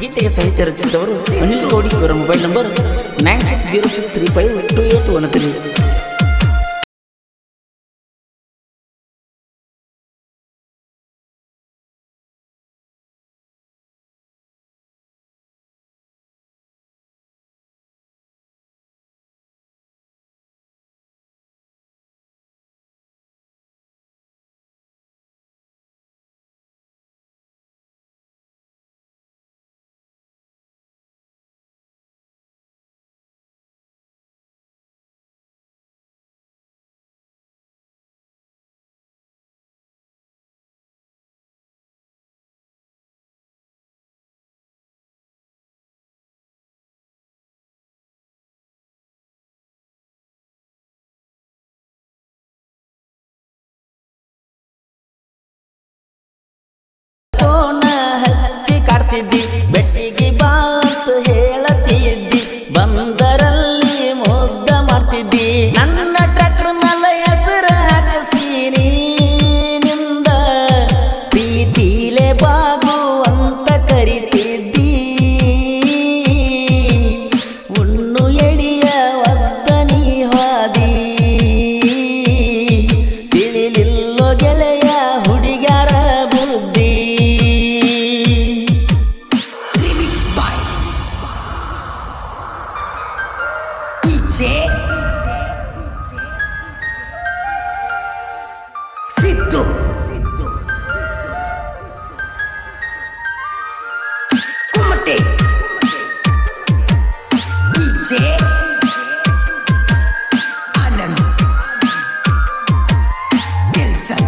ಗೀತೆಗೆ ಸಾಹಿತ್ಯ ರಚಿಸಿದವರು ಅನಿಲ್ ಗೌಡಿ ಇವರ mobile number nine six zero six three five two eight one three ಫೋನ ಹಚ್ಚಿ ಕಾಡ್ತಿದ್ದಿ ಬೆಟ್ಟಿಗೆ ಬಾತ್ ಹೇಳತಿದ್ದಿ ಬಂದರಲ್ಲಿ ಮುದ್ದ ಮಾಡ್ತಿದ್ದಿ ನನ್ನ ಟ್ರ್ಯಾಕ್ಟರ್ ಮೇಲೆ ಹೆಸರು ಹಾಕಿಸೀನಿ ನಿಂದ ಪ್ರೀತಿಲೆ ಬಾಗು ಅಂತ ಕರಿತಿದ್ದಿ ಉಣ್ಣು ಎಡಿಯ ಒದ್ದನಿ ಹಾದಿ ತಿಳಿಲಿಲ್ಲೋ ಗೆಳೆಯ ಹುಡುಗ್ಯಾರ ಬುದ್ಧಿ Remix by DJ Siddu Kumate DJ Anand Nelson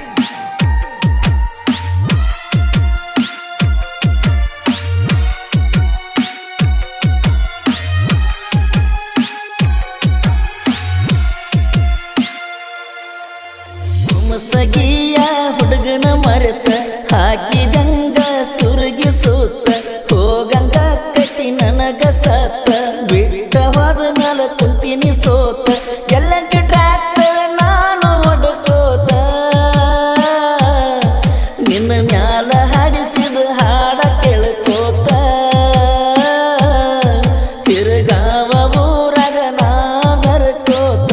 ಮುಸಗಿಯ ಹುಡುಗನ ಮರೆತ ಹಾಕಿದಂಗ ಸುರುಗಿ ಸೂತ ಹೋಗಂಗ ಕಟ್ಟಿ ನನಗ ಸತ್ತ ಬಿಟ್ಟ ಹೋದ ಮ್ಯಾಲ ಕುಂತಿನಿ ಸೋತ ಎಲ್ಲಂಟಿ ಟ್ರ್ಯಾಕ್ಟರ್ ನಾನು ಹೊಡ್ಕೋತ ನಿನ್ನ ಮ್ಯಾಲ ಹಾಡಿಸಿದ ಹಾಡ ಕೇಳ್ಕೋತ ತಿರುಗಾವ ಊರಾಗ ನಾ ಬರ್ಕೋತ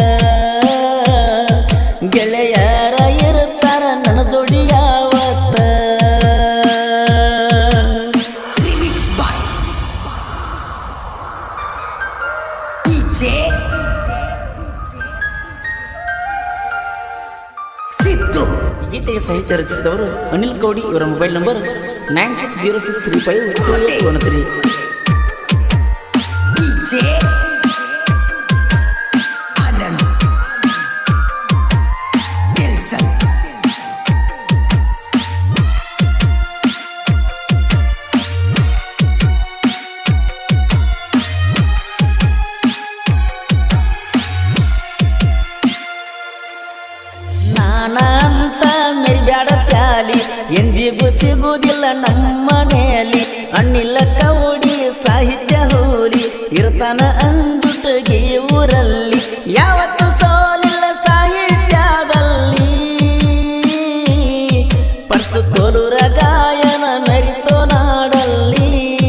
ಗೆಳೆಯರ ಇರುತ್ತಾರ ನನ್ನ ಜೋಡಿ ಯಾವತ್ತ Remix by DJ Siddu ಗೀತೆಗೆ ಸಾಹಿತ್ಯ ರಚಿಸಿದವರು ಅನಿಲ್ ಗೌಡಿ ಇವರ mobile number nine six zero six three five two eight one three DJ Anand Nelson ನಾನ ಅಂತ ಮೆರಿಬ್ಯಾಡ ಪ್ಯಾಲಿ ಎಂದಿಗೂ ಸಿಗುವುದಿಲ್ಲ ನಮ್ಮ ಮನೆಯಲ್ಲಿ ಅಣ್ಣಿಲ್ಲ ಕೌಡಿ ಸಾಹಿತ್ಯ ಹೋಲಿ ಇರ್ತಾನ ಅಂದುಟಗಿ ಊರಲ್ಲಿ ಯಾವತ್ತು ಸೋಲಿಲ್ಲ ಸಾಹಿತ್ಯದಲ್ಲಿ ಪರ್ಸು ಕೋಲೂರ ಗಾಯನ ಮೆರಿತೋ ನಾಡಲ್ಲಿ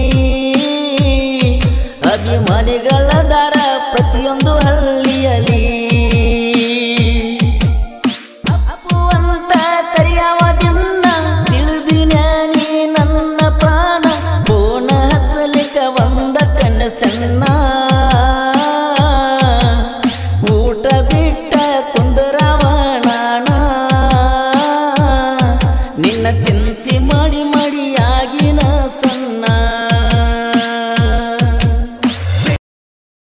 ಅಭಿಮಾನಿಗಳ ದಾರ ಪ್ರತಿಯೊಂದು ಹಳ್ಳಿಯಲ್ಲಿ ಅಪ್ಪು ಅಂತ ಕರಿಯವ ದಿನ ತಿಳಿದಿನ ನೀ ನನ್ನ ಪ್ರಾಣ ಪೂರ್ಣ ಹಚ್ಚಲಿಕ ಒಂದ ಕಣ್ಣ ಸಣ್ಣ